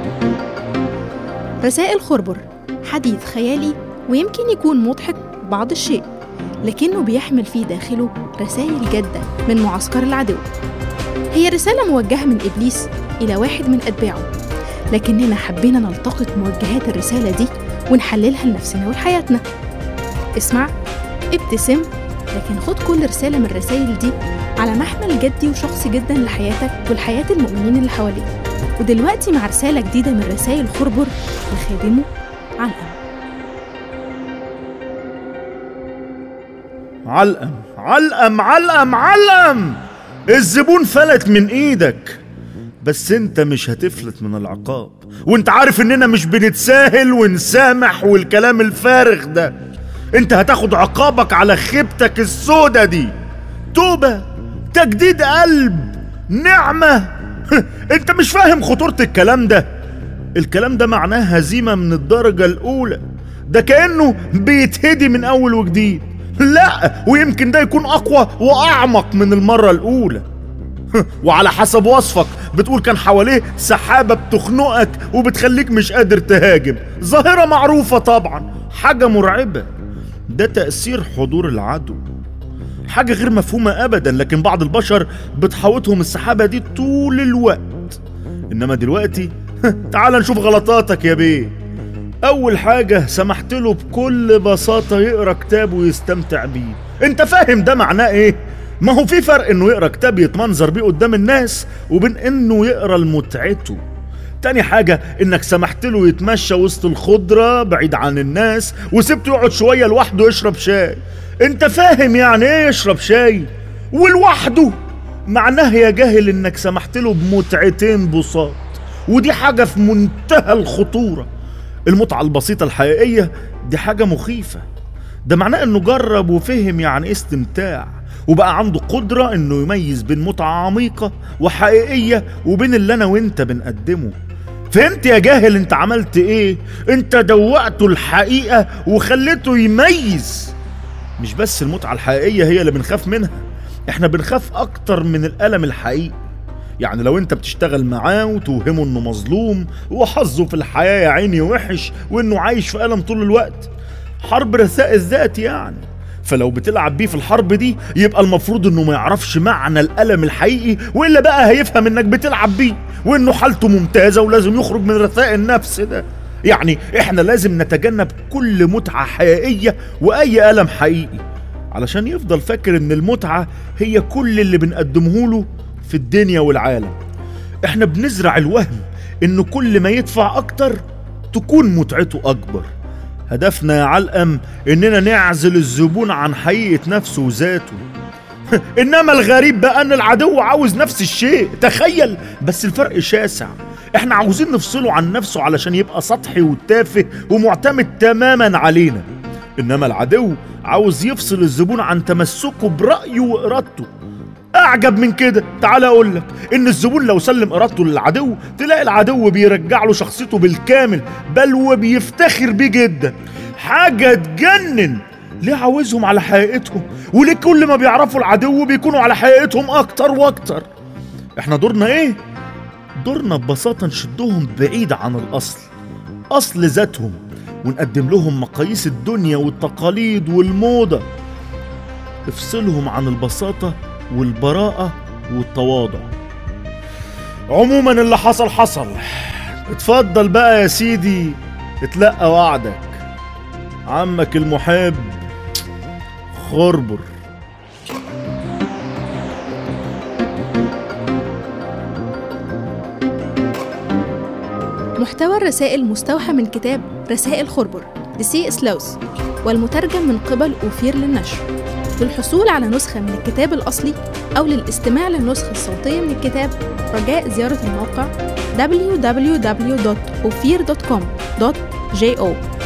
رسائل خربر حديث خيالي ويمكن يكون مضحك بعض الشيء لكنه بيحمل في داخله رسائل جادة من معسكر العدو هي رسالة موجهة من إبليس إلى واحد من أتباعه لكننا حبينا نلتقط موجهات الرسالة دي ونحللها لنفسنا ولحياتنا اسمع ابتسم لكن خد كل رسالة من الرسائل دي على محمل جدي وشخصي جدا لحياتك ولحياة المؤمنين اللي حواليك ودلوقتي مع رسالة جديدة من رسائل خربر لخادمه علقم علقم علقم علقم علقم الزبون فلت من ايدك بس انت مش هتفلت من العقاب وانت عارف اننا مش بنتساهل ونسامح والكلام الفارغ ده انت هتاخد عقابك على خيبتك السودة دي توبة تجديد قلب نعمة انت مش فاهم خطورة الكلام ده الكلام ده معناه هزيمة من الدرجة الأولى ده كأنه بيتهدي من أول وجديد لا ويمكن ده يكون أقوى وأعمق من المرة الأولى وعلى حسب وصفك بتقول كان حواليه سحابة بتخنقك وبتخليك مش قادر تهاجم ظاهرة معروفة طبعا حاجة مرعبة ده تأثير حضور العدو حاجة غير مفهومة أبدا لكن بعض البشر بتحاوطهم السحابة دي طول الوقت إنما دلوقتي تعال نشوف غلطاتك يا بيه أول حاجة سمحت له بكل بساطة يقرأ كتاب ويستمتع بيه أنت فاهم ده معناه إيه؟ ما هو في فرق إنه يقرأ كتاب يتمنظر بيه قدام الناس وبين إنه يقرأ لمتعته تاني حاجة إنك سمحت له يتمشى وسط الخضرة بعيد عن الناس وسبته يقعد شوية لوحده يشرب شاي أنت فاهم يعني إيه يشرب شاي؟ ولوحده معناه يا جاهل إنك سمحت له بمتعتين بساط ودي حاجة في منتهى الخطورة المتعة البسيطة الحقيقية دي حاجة مخيفة ده معناه انه جرب وفهم يعني ايه استمتاع وبقى عنده قدرة انه يميز بين متعة عميقة وحقيقية وبين اللي انا وانت بنقدمه فهمت يا جاهل انت عملت ايه انت دوقته الحقيقة وخليته يميز مش بس المتعة الحقيقية هي اللي بنخاف منها احنا بنخاف اكتر من الألم الحقيقي يعني لو انت بتشتغل معاه وتوهمه انه مظلوم وحظه في الحياة يا عيني وحش وانه عايش في ألم طول الوقت حرب رثاء الذات يعني فلو بتلعب بيه في الحرب دي يبقى المفروض انه ما يعرفش معنى الألم الحقيقي والا بقى هيفهم انك بتلعب بيه وانه حالته ممتازة ولازم يخرج من رثاء النفس ده يعني احنا لازم نتجنب كل متعة حقيقية واي ألم حقيقي علشان يفضل فاكر ان المتعة هي كل اللي بنقدمه له في الدنيا والعالم احنا بنزرع الوهم انه كل ما يدفع اكتر تكون متعته اكبر هدفنا يا علقم اننا نعزل الزبون عن حقيقة نفسه وذاته انما الغريب بقى ان العدو عاوز نفس الشيء تخيل بس الفرق شاسع احنا عاوزين نفصله عن نفسه علشان يبقى سطحي وتافه ومعتمد تماما علينا انما العدو عاوز يفصل الزبون عن تمسكه برأيه وإرادته اعجب من كده تعال اقول لك ان الزبون لو سلم ارادته للعدو تلاقي العدو بيرجع له شخصيته بالكامل بل وبيفتخر بيه جدا حاجه تجنن ليه عاوزهم على حقيقتهم وليه كل ما بيعرفوا العدو بيكونوا على حقيقتهم اكتر واكتر احنا دورنا ايه دورنا ببساطه نشدهم بعيد عن الاصل اصل ذاتهم ونقدم لهم مقاييس الدنيا والتقاليد والموضه افصلهم عن البساطه والبراءة والتواضع عموما اللي حصل حصل اتفضل بقى يا سيدي اتلقى وعدك عمك المحب خربر محتوى الرسائل مستوحى من كتاب رسائل خربر لسي سلوس والمترجم من قبل أوفير للنشر للحصول على نسخة من الكتاب الأصلي أو للاستماع للنسخة الصوتية من الكتاب رجاء زيارة الموقع www.ophir.com.jo